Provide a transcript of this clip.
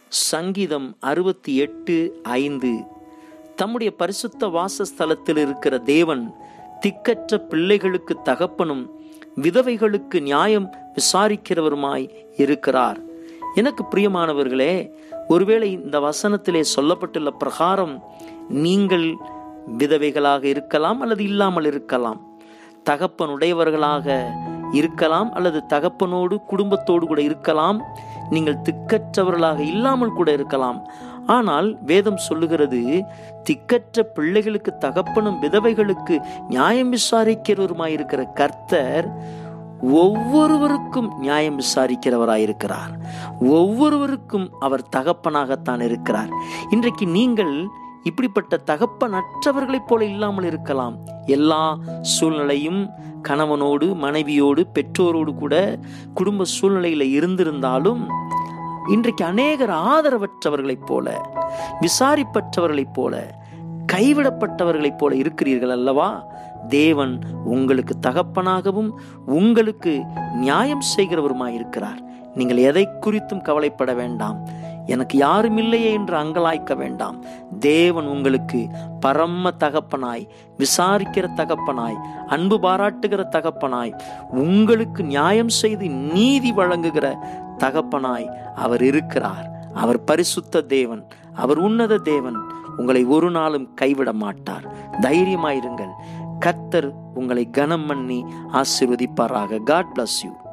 சங்கீதம் அறுபத்தி எட்டு ஐந்து தம்முடைய பரிசுத்த வாசஸ்தலத்தில் இருக்கிற தேவன் திக்கற்ற பிள்ளைகளுக்கு தகப்பனும் விதவைகளுக்கு நியாயம் விசாரிக்கிறவருமாய் இருக்கிறார் எனக்கு பிரியமானவர்களே ஒருவேளை இந்த வசனத்திலே சொல்லப்பட்டுள்ள பிரகாரம் நீங்கள் விதவைகளாக இருக்கலாம் அல்லது இல்லாமல் இருக்கலாம் தகப்பனுடையவர்களாக இருக்கலாம் அல்லது தகப்பனோடு குடும்பத்தோடு கூட இருக்கலாம் நீங்கள் திக்கற்றவர்களாக இல்லாமல் கூட இருக்கலாம் ஆனால் வேதம் சொல்லுகிறது திக்கற்ற பிள்ளைகளுக்கு தகப்பனும் விதவைகளுக்கு நியாயம் விசாரிக்கிறவருமாயிருக்கிற கர்த்தர் ஒவ்வொருவருக்கும் நியாயம் விசாரிக்கிறவராயிருக்கிறார் ஒவ்வொருவருக்கும் அவர் தகப்பனாகத்தான் இருக்கிறார் இன்றைக்கு நீங்கள் இப்படிப்பட்ட தகப்பனற்றவர்களைப் போல இல்லாமல் இருக்கலாம் எல்லா சூழ்நிலையும் கணவனோடு மனைவியோடு பெற்றோரோடு கூட குடும்ப சூழ்நிலையில இருந்திருந்தாலும் இன்றைக்கு அநேகர் ஆதரவற்றவர்களைப் போல விசாரிப்பற்றவர்களைப் போல கைவிடப்பட்டவர்களைப் போல இருக்கிறீர்கள் அல்லவா தேவன் உங்களுக்கு தகப்பனாகவும் உங்களுக்கு நியாயம் செய்கிறவருமாயிருக்கிறார் நீங்கள் எதை குறித்தும் கவலைப்பட வேண்டாம் எனக்கு யாரும் இல்லையே என்று அங்கலாய்க்க வேண்டாம் தேவன் உங்களுக்கு பரம தகப்பனாய் விசாரிக்கிற தகப்பனாய் அன்பு பாராட்டுகிற தகப்பனாய் உங்களுக்கு நியாயம் செய்து நீதி வழங்குகிற தகப்பனாய் அவர் இருக்கிறார் அவர் பரிசுத்த தேவன் அவர் உன்னத தேவன் உங்களை ஒரு நாளும் கைவிட மாட்டார் தைரியமாயிருங்கள் கத்தர் உங்களை கனம் பண்ணி ஆசிர்வதிப்பாராக காட் பிளஸ் யூ